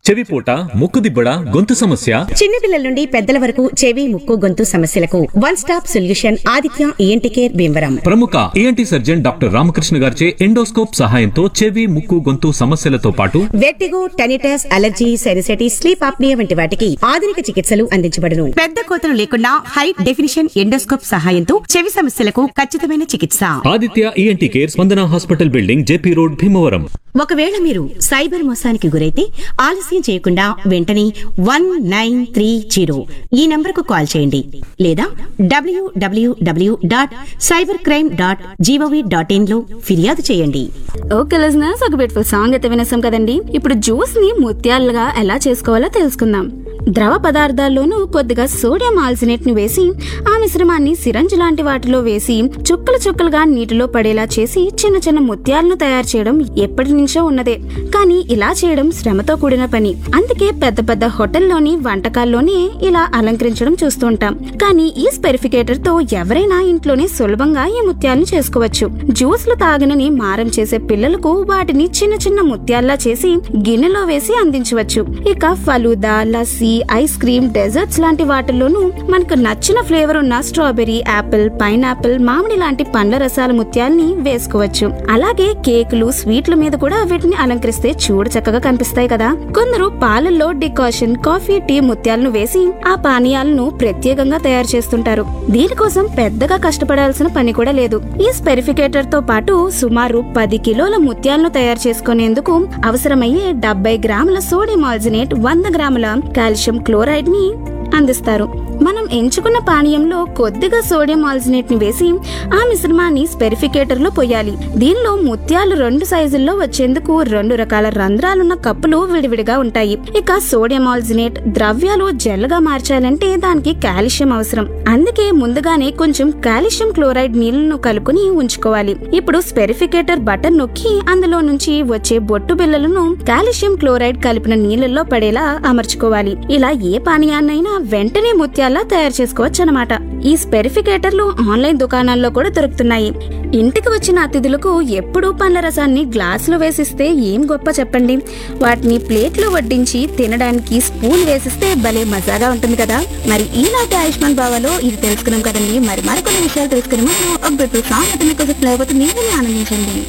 చెవిపోట ముక్కుదిబ్బడ గొంతు సమస్య చిన్నపిల్లల నుండి పెద్దల వరకు చెవి ముక్కు గొంతు సమస్యలకు one stop solution Aditya ENT care Bhimavaram ప్రముఖ ఏఎన్టీ సర్జన్ డాక్టర్ రామకృష్ణ గారిచే ఎండోస్కోప్ సహాయంతో చెవి ముక్కు గొంతు సమస్యలతో పాటు vertigo tinnitus allergy sinusitis sleep apnoea వంటి వాటికి ఆధునిక చికిత్సలు అందించబడును పెద్ద కోతలు లేకుండా హై డెఫినిషన్ ఎండోస్కోప్ సహాయంతో చెవి సమస్యలకు ఖచ్చితమైన చికిత్స Aditya ENT care Spandana hospital building JP road Bhimavaram ఒకవేళ మీరు సైబర్ మోసానికి గురైతే ఆలస్యం చేయకుండా వెంటనే వన్ నైన్ త్రీ జీరో ఈ నంబర్కు కాల్ చేయండి లేదా డబ్ల్యూడబ్ల్యూడబ్ల్యూ dot cyber crime dot G O V dot in లో ఫిర్యాదు చేయండి ఓకే లిజనర్స్ ఒక బ్యూటిఫుల్ సాంగ్ అయితే వినేసాం కదండి ఇప్పుడు జ్యూస్ ని ముత్యాలుగా ఎలా చేసుకోవాలో తెలుసుకుందాం ద్రవ పదార్థాల్లోనూ కొద్దిగా సోడియం ఆల్సినేట్ ని వేసి ఆ మిశ్రమాన్ని సిరంజ్ లాంటి వాటిలో వేసి చుక్కలు చుక్కలుగా నీటిలో పడేలా చేసి చిన్న చిన్న ముత్యాలను తయారు చేయడం ఎప్పటి నుంచో ఉన్నదే కానీ ఇలా చేయడం శ్రమతో కూడిన పని అందుకే పెద్ద పెద్ద హోటల్లోని వంటకాల్లోనే ఇలా అలంకరించడం చూస్తూ ఉంటాం కానీ ఈ స్పెరిఫికేటర్ తో ఎవరైనా ఇంట్లోనే సులభంగా ఈ ముత్యాలను చేసుకోవచ్చు జ్యూస్లు తాగనని మారం చేసే పిల్లలకు వాటిని చిన్న చిన్న ముత్యాల్లా చేసి గిన్నెలో వేసి అందించవచ్చు ఇక falooda lassi ice cream desserts లాంటి వాటిల్లోనూ మనకు నచ్చిన ఫ్లేవర్ ఉన్న స్ట్రాబెర్రీ యాపిల్ పైనాపిల్ మామిడి లాంటి పండ్ల రసాల ముత్యాల్ని వేసుకోవచ్చు అలాగే కేకులు స్వీట్ల మీద కూడా వీటిని అలంకరిస్తే చూడ చక్కగా కనిపిస్తాయి కదా కొందరు పాలల్లో డికాషన్ కాఫీ టీ ముత్యాలను వేసి ఆ పానీయాలను ప్రత్యేకంగా తయారు చేస్తుంటారు దీనికోసం పెద్దగా కష్టపడాల్సిన పని కూడా లేదు ఈ స్పెరిఫికేటర్ తో పాటు సుమారు పది కిలోల ముత్యాలను తయారు చేసుకునేందుకు అవసరమయ్యే డెబ్బై గ్రాముల సోడియం ఆల్జినేట్ వంద గ్రాముల కాల్షియం క్లోరైడ్ ని అందిస్తారు మనం ఎంచుకున్న పానీయంలో కొద్దిగా సోడియం ఆల్జినేట్ ని వేసి ఆ మిశ్రమాన్ని స్పెరిఫికేటర్ లో పోయాలి దీనిలో ముత్యాలు రెండు సైజుల్లో వచ్చేందుకు రెండు రకాల రంధ్రాలున్న కప్పులు విడివిడిగా ఉంటాయి ఇక సోడియం ఆల్జినేట్ ద్రవ్యాలు జెల్లుగా మార్చాలంటే దానికి కాల్షియం అవసరం అందుకే ముందుగానే కొంచెం కాల్షియం క్లోరైడ్ నీళ్లను కలుపుని ఉంచుకోవాలి ఇప్పుడు స్పెరిఫికేటర్ బటన్ నొక్కి అందులో నుంచి వచ్చే బొట్టు బిళ్ళలను కాల్షియం క్లోరైడ్ కలిపిన నీళ్ళల్లో పడేలా అమర్చుకోవాలి ఇలా ఏ పానీయాన్నైనా వెంటనే ముత్యాల్లా తయారు చేసుకోవచ్చు అనమాట ఈ స్పెరిఫికేటర్లు ఆన్లైన్ దుకాణాల్లో కూడా దొరుకుతున్నాయి ఇంటికి వచ్చిన అతిథులకు ఎప్పుడూ పండ్ల రసాన్ని గ్లాసులో వేసిస్తే ఏం గొప్ప చెప్పండి వాటిని ప్లేట్లో వడ్డించి తినడానికి స్పూన్ వేసిస్తే భలే మజాగా ఉంటుంది కదా మరి ఈనాటి ఆయుష్మాన్ బావాలో ఇది తెలుసుకున్నాం కదండి మరి మరికొన్ని విషయాలు తెలుసుకునే ముందు ఒక బ్యూటిఫుల్ సాంగ్ అయితే మీకోసం ప్లే అవుతుంది విని ఆనందించండి